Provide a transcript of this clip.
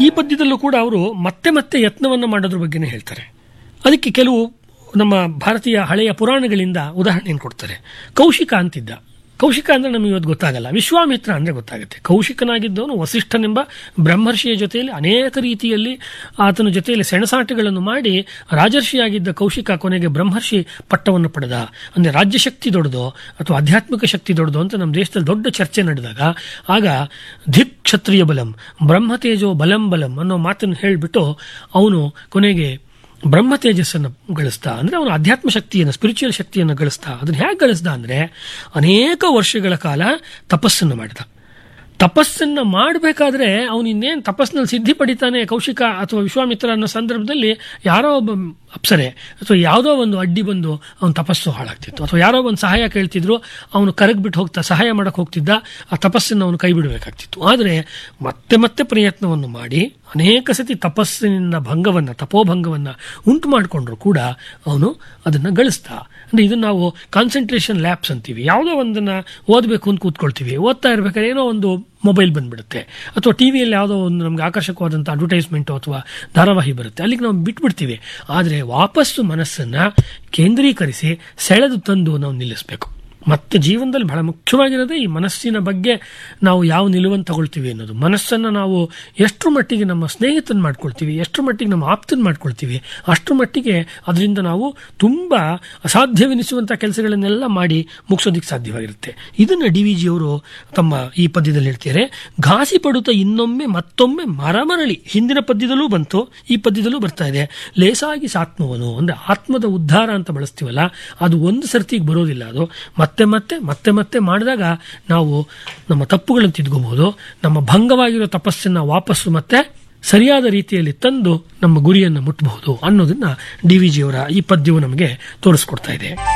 ಈ ಪದ್ಯದಲ್ಲೂ ಕೂಡ ಅವರು ಮತ್ತೆ ಮತ್ತೆ ಯತ್ನವನ್ನು ಮಾಡೋದ್ರ ಬಗ್ಗೆನೇ ಹೇಳ್ತಾರೆ ಅದಕ್ಕೆ ಕೆಲವು ನಮ್ಮ ಭಾರತೀಯ ಹಳೆಯ ಪುರಾಣಗಳಿಂದ ಉದಾಹರಣೆಯನ್ನು ಕೊಡ್ತಾರೆ ಕೌಶಿಕ ಅಂತಿದ್ದ ಕೌಶಿಕ ಅಂದ್ರೆ ನಮಗೆ ಇವತ್ತು ಗೊತ್ತಾಗಲ್ಲ ವಿಶ್ವಾಮಿತ್ರ ಅಂದ್ರೆ ಗೊತ್ತಾಗುತ್ತೆ ಕೌಶಿಕನಾಗಿದ್ದವನು ವಸಿಷ್ಠನೆಂಬ ಬ್ರಹ್ಮರ್ಷಿಯ ಜೊತೆಯಲ್ಲಿ ಅನೇಕ ರೀತಿಯಲ್ಲಿ ಆತನ ಜೊತೆಯಲ್ಲಿ ಸೆಣಸಾಟಗಳನ್ನು ಮಾಡಿ ರಾಜರ್ಷಿಯಾಗಿದ್ದ ಕೌಶಿಕ ಕೊನೆಗೆ ಬ್ರಹ್ಮರ್ಷಿ ಪಟ್ಟವನ್ನು ಪಡೆದ ಅಂದ್ರೆ ರಾಜ್ಯಶಕ್ತಿ ದೊಡ್ಡದೋ ಅಥವಾ ಆಧ್ಯಾತ್ಮಿಕ ಶಕ್ತಿ ದೊಡ್ಡದೋ ಅಂತ ನಮ್ಮ ದೇಶದಲ್ಲಿ ದೊಡ್ಡ ಚರ್ಚೆ ನಡೆದಾಗ ಆಗ ಧಿಕ್ ಕ್ಷತ್ರಿಯ ಬಲಂ ಬ್ರಹ್ಮತೇಜೋ ಬಲಂ ಬಲಂ ಅನ್ನೋ ಮಾತನ್ನು ಹೇಳಿಬಿಟ್ಟು ಅವನು ಕೊನೆಗೆ ಬ್ರಹ್ಮ ತೇಜಸ್ಸನ್ನು ಗಳಿಸ್ತಾ ಅಂದ್ರೆ ಅವನು ಅಧ್ಯಾತ್ಮ ಶಕ್ತಿಯನ್ನು ಸ್ಪಿರಿಚುವಲ್ ಶಕ್ತಿಯನ್ನು ಗಳಿಸ್ತಾ ಅದನ್ನ ಹೇಗೆ ಗಳಿಸ್ದ ಅಂದ್ರೆ ಅನೇಕ ವರ್ಷಗಳ ಕಾಲ ತಪಸ್ಸನ್ನು ಮಾಡಿದ ತಪಸ್ಸನ್ನ ಮಾಡಬೇಕಾದ್ರೆ ಅವನು ಇನ್ನೇನು ತಪಸ್ಸಿನಲ್ಲಿ ಸಿದ್ಧಿ ಪಡಿತಾನೆ ಕೌಶಿಕ ಅಥವಾ ವಿಶ್ವಾಮಿತ್ರ ಅನ್ನೋ ಸಂದರ್ಭದಲ್ಲಿ ಯಾರೋ ಒಬ್ಬ ಅಪ್ಸರೆ ಅಥವಾ ಯಾವುದೋ ಒಂದು ಅಡ್ಡಿ ಬಂದು ಅವನ ತಪಸ್ಸು ಹಾಳಾಗ್ತಿತ್ತು ಅಥವಾ ಯಾರೋ ಒಂದು ಸಹಾಯ ಕೇಳ್ತಿದ್ರು ಅವನು ಕರಗ್ಬಿಟ್ಟು ಹೋಗ್ತಾ ಸಹಾಯ ಮಾಡಕ್ಕೆ ಹೋಗ್ತಿದ್ದ ಆ ತಪಸ್ಸನ್ನು ಅವನು ಕೈ ಬಿಡಬೇಕಾಗ್ತಿತ್ತು ಆದರೆ ಮತ್ತೆ ಮತ್ತೆ ಪ್ರಯತ್ನವನ್ನು ಮಾಡಿ ಅನೇಕ ಸತಿ ತಪಸ್ಸಿನಿಂದ ಭಂಗವನ್ನು ತಪೋಭಂಗವನ್ನು ಉಂಟು ಮಾಡಿಕೊಂಡ್ರು ಕೂಡ ಅವನು ಅದನ್ನು ಗಳಿಸ್ತಾ ಅಂದರೆ ಇದನ್ನು ನಾವು ಕಾನ್ಸಂಟ್ರೇಷನ್ ಲ್ಯಾಬ್ಸ್ ಅಂತೀವಿ ಯಾವುದೋ ಒಂದನ್ನು ಓದಬೇಕು ಅಂತ ಕೂತ್ಕೊಳ್ತೀವಿ ಓದ್ತಾ ಇರ್ಬೇಕಾದ್ರೆ ಏನೋ ಒಂದು ಮೊಬೈಲ್ ಬಂದ್ಬಿಡುತ್ತೆ ಅಥವಾ ಟಿ ವಿಯಲ್ಲಿ ಯಾವುದೋ ಒಂದು ನಮ್ಗೆ ಆಕರ್ಷಕವಾದಂಥ ಅಡ್ವರ್ಟೈಸ್ಮೆಂಟು ಅಥವಾ ಧಾರಾವಾಹಿ ಬರುತ್ತೆ ಅಲ್ಲಿಗೆ ನಾವು ಬಿಟ್ಬಿಡ್ತೀವಿ ಆದರೆ ವಾಪಸ್ಸು ಮನಸ್ಸನ್ನು ಕೇಂದ್ರೀಕರಿಸಿ ಸೆಳೆದು ತಂದು ನಾವು ನಿಲ್ಲಿಸಬೇಕು ಮತ್ತೆ ಜೀವನದಲ್ಲಿ ಬಹಳ ಮುಖ್ಯವಾಗಿರೋದೇ ಈ ಮನಸ್ಸಿನ ಬಗ್ಗೆ ನಾವು ಯಾವ ನಿಲುವನ್ನು ತಗೊಳ್ತೀವಿ ಅನ್ನೋದು ಮನಸ್ಸನ್ನು ನಾವು ಎಷ್ಟರ ಮಟ್ಟಿಗೆ ನಮ್ಮ ಸ್ನೇಹಿತನ ಮಾಡ್ಕೊಳ್ತೀವಿ ಎಷ್ಟರ ಮಟ್ಟಿಗೆ ನಮ್ಮ ಆಪ್ತನ ಮಾಡ್ಕೊಳ್ತೀವಿ ಅಷ್ಟರ ಮಟ್ಟಿಗೆ ಅದರಿಂದ ನಾವು ತುಂಬ ಅಸಾಧ್ಯವೆನಿಸುವಂಥ ಕೆಲಸಗಳನ್ನೆಲ್ಲ ಮಾಡಿ ಮುಗಿಸೋದಿಕ್ಕೆ ಸಾಧ್ಯವಾಗಿರುತ್ತೆ ಇದನ್ನು ಡಿ ವಿ ಜಿಯವರು ತಮ್ಮ ಈ ಪದ್ಯದಲ್ಲಿ ಹೇಳ್ತಾರೆ ಘಾಸಿ ಪಡುತ್ತಾ ಇನ್ನೊಮ್ಮೆ ಮತ್ತೊಮ್ಮೆ ಮರಮರಳಿ ಹಿಂದಿನ ಪದ್ಯದಲ್ಲೂ ಬಂತು ಈ ಪದ್ಯದಲ್ಲೂ ಬರ್ತಾ ಇದೆ ಲೇಸಾಗಿ ಸಾತ್ಮವನು ಅಂದ್ರೆ ಆತ್ಮದ ಉದ್ಧಾರ ಅಂತ ಬಳಸ್ತೀವಲ್ಲ ಅದು ಒಂದು ಸರ್ತಿಗೆ ಬರೋದಿಲ್ಲ ಅದು ಮತ್ತೆ ಮತ್ತೆ ಮತ್ತೆ ಮತ್ತೆ ಮಾಡಿದಾಗ ನಾವು ನಮ್ಮ ತಪ್ಪುಗಳನ್ನು ತಿದ್ಕೋಬಹುದು ನಮ್ಮ ಭಂಗವಾಗಿರೋ ತಪಸ್ಸನ್ನ ವಾಪಸ್ಸು ಮತ್ತೆ ಸರಿಯಾದ ರೀತಿಯಲ್ಲಿ ತಂದು ನಮ್ಮ ಗುರಿಯನ್ನು ಮುಟ್ಟಬಹುದು ಅನ್ನೋದನ್ನ ಡಿ ವಿ ಜಿಯವರ ಈ ಪದ್ಯವು ನಮಗೆ ತೋರಿಸ್ಕೊಡ್ತಾ ಇದೆ